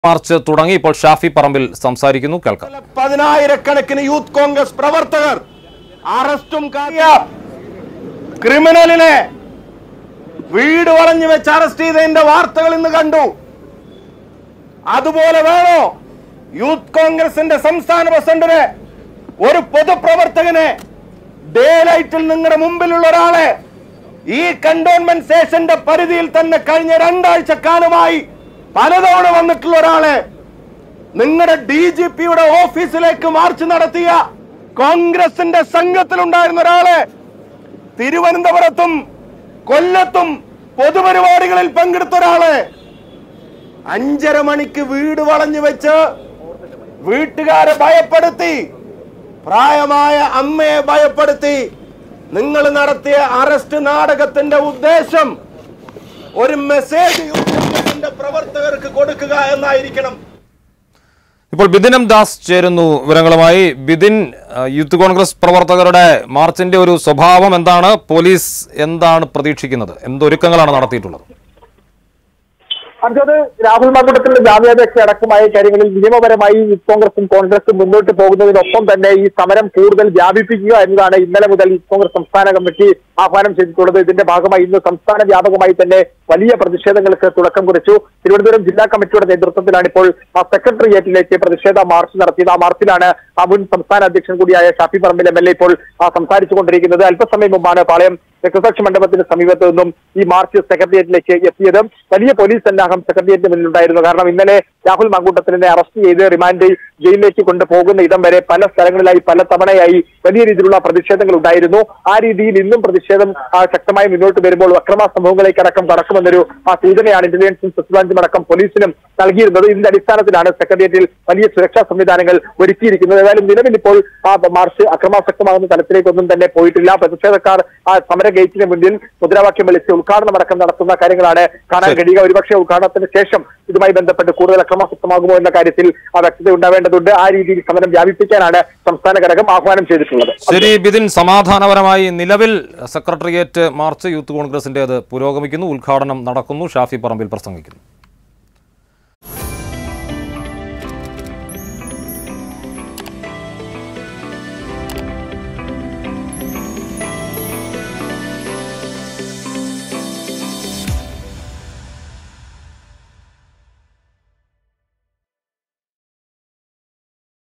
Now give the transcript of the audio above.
March തുടങ്ങി ഇപ്പോൾ ഷാഫി പറമ്പിൽ സംസാരിക്കുന്നു കേൾക്കാം പതിനായിരക്കണക്കിന് യൂത്ത് കോൺഗ്രസ് പ്രവർത്തകർ അറസ്റ്റും കാര്യ ക്രിമിനലിനെ വീട് വളഞ്ഞു വെച്ച് അറസ്റ്റ് ചെയ്തതിന്റെ വാർത്തകൾ ഇന്ന് കണ്ടു അതുപോലെ വേണോ യൂത്ത് കോൺഗ്രസിന്റെ സംസ്ഥാന പ്രസിഡന്റിന് ഒരു പൊതുപ്രവർത്തകനെ ഡേ ലൈറ്റിൽ നിങ്ങളുടെ മുമ്പിലുള്ള ഒരാളെ ഈ കണ്ടോൺമെന്റ് സ്റ്റേഷന്റെ പരിധിയിൽ തന്നെ കഴിഞ്ഞ രണ്ടാഴ്ച കാലമായി പലതവണ വന്നിട്ടുള്ള ഒരാളെ നിങ്ങളുടെ ഡി ജി പിയുടെ ഓഫീസിലേക്ക് മാർച്ച് നടത്തിയ കോൺഗ്രസിന്റെ സംഘത്തിലുണ്ടായിരുന്ന ഒരാളെ തിരുവനന്തപുരത്തും കൊല്ലത്തും പൊതുപരിപാടികളിൽ പങ്കെടുത്ത ഒരാളെ അഞ്ചര മണിക്ക് വീട് വളഞ്ഞു വെച്ച് വീട്ടുകാരെ ഭയപ്പെടുത്തി പ്രായമായ അമ്മയെ ഭയപ്പെടുത്തി നിങ്ങൾ നടത്തിയ അറസ്റ്റ് നാടകത്തിന്റെ ഉദ്ദേശം ഒരു മെസ്സേജ് യൂത്ത് കോൺഗ്രസിന്റെ പ്രവർത്തകർക്ക് കൊടുക്കുക എന്നായിരിക്കണം ഇപ്പോൾ ബിദിനം ദാസ് ചേരുന്നു വിവരങ്ങളുമായി ബിദിൻ ആ, യൂത്ത് കോൺഗ്രസ് പ്രവർത്തകരുടെ മാർച്ചിന്റെ ഒരു സ്വഭാവം എന്താണ് പോലീസ് എന്താണ് പ്രതീക്ഷിക്കുന്നത് എന്തൊരുക്കങ്ങളാണ് നടത്തിയിട്ടുള്ളത് അർജുന് രാഹുൽ മാങ്കുട്ടത്തിന്റെ ജാമ്യാപേക്ഷ അടക്കമായ കാര്യങ്ങളിൽ നിയമപരമായി യൂത്ത് കോൺഗ്രസും കോൺഗ്രസും മുന്നോട്ട് പോകുന്നതിനൊപ്പം തന്നെ ഈ സമരം കൂടുതൽ വ്യാപിപ്പിക്കുക എന്നതാണ് ഇന്നലെ മുതൽ യൂത്ത് കോൺഗ്രസ് സംസ്ഥാന കമ്മിറ്റി ആഹ്വാനം ചെയ്തിട്ടുള്ളത് ഇതിന്റെ ഭാഗമായി ഇന്ന് സംസ്ഥാന വ്യാപകമായി തന്നെ വലിയ പ്രതിഷേധങ്ങൾക്ക് തുടക്കം കുറിച്ചു തിരുവനന്തപുരം ജില്ലാ കമ്മിറ്റിയുടെ നേതൃത്വത്തിലാണ് ഇപ്പോൾ ആ സെക്രട്ടേറിയറ്റിലേക്ക് പ്രതിഷേധ മാർച്ച് നടത്തിയത് ആ മാർച്ചിലാണ് ആ മുൻ സംസ്ഥാന അധ്യക്ഷൻ കൂടിയായ Shafi Parambil M L A ഇപ്പോൾ ആ സംസാരിച്ചുകൊണ്ടിരിക്കുന്നത് അല്പസമയം മുമ്പാണ് പാളയം രക്തസാക്ഷി മണ്ഡപത്തിന് സമീപത്ത് നിന്നും ഈ മാർച്ച് സെക്രട്ടേറിയറ്റിലേക്ക് എത്തിയത് വലിയ പോലീസ് സന്നാഹം സെക്രട്ടേറിയറ്റിന് മുന്നിലുണ്ടായിരുന്നു കാരണം ഇന്നലെ രാഹുൽ മാങ്കൂട്ടത്തിനെ അറസ്റ്റ് ചെയ്ത് റിമാൻഡ് ജയിലിലേക്ക് കൊണ്ടുപോകുന്ന ഇടം വരെ പല സ്ഥലങ്ങളിലായി പല തവണയായി വലിയ രീതിയിലുള്ള പ്രതിഷേധങ്ങൾ ഉണ്ടായിരുന്നു ആ രീതിയിൽ ഇന്നും പ്രതിഷേധം ആ, ശക്തമായി മുന്നോട്ട് വരുമ്പോൾ അക്രമ സംഭവങ്ങളിലേക്ക് അടക്കം കടക്കുമെന്നൊരു ആ സൂചനയാണ് ഇന്റലിജൻസും ക്രൈംബ്രാഞ്ചും അടക്കം പോലീസിനും നൽകിയിരുന്നത് ഇതിന്റെ അടിസ്ഥാനത്തിലാണ് സെക്രട്ടേറിയറ്റിൽ വലിയ സുരക്ഷാ സംവിധാനങ്ങൾ ഒരുക്കിയിരിക്കുന്നത് ഏതായാലും നിലവിൽ ഇപ്പോൾ ആ മാർച്ച് അക്രമാസക്തമാകുന്ന തലത്തിലേക്കൊന്നും തന്നെ പോയിട്ടില്ല പ്രതിഷേധക്കാർ ആ സമര ഗേറ്റിന് മുന്നിൽ മുദ്രാവാക്യം വിളിച്ച് ഉദ്ഘാടനം അടക്കം നടത്തുന്ന കാര്യങ്ങളാണ് കാണാൻ ശരി. കഴിയുക ഒരുപക്ഷെ ഉദ്ഘാടനത്തിന് ശേഷം ഇതുമായി ബന്ധപ്പെട്ട് കൂടുതൽ അക്രമാസക്തമാകുമോ എന്ന കാര്യത്തിൽ ആ വ്യക്തത ഉണ്ടാവേണ്ടതുണ്ട് ആ രീതിയിൽ സമരം വ്യാപിപ്പിക്കാനാണ് സംസ്ഥാന ഘടകം ആഹ്വാനം ചെയ്തിട്ടുള്ളത് ശരി ബിദിൻ സമാധാനപരമായി നിലവിൽ സെക്രട്ടേറിയറ്റ് മാർച്ച് യൂത്ത് കോൺഗ്രസിന്റേത് പുരോഗമിക്കുന്നു ഉദ്ഘാടനം നടക്കുന്നു ഷാഫി പറമ്പിൽ പ്രസംഗിക്കുന്നു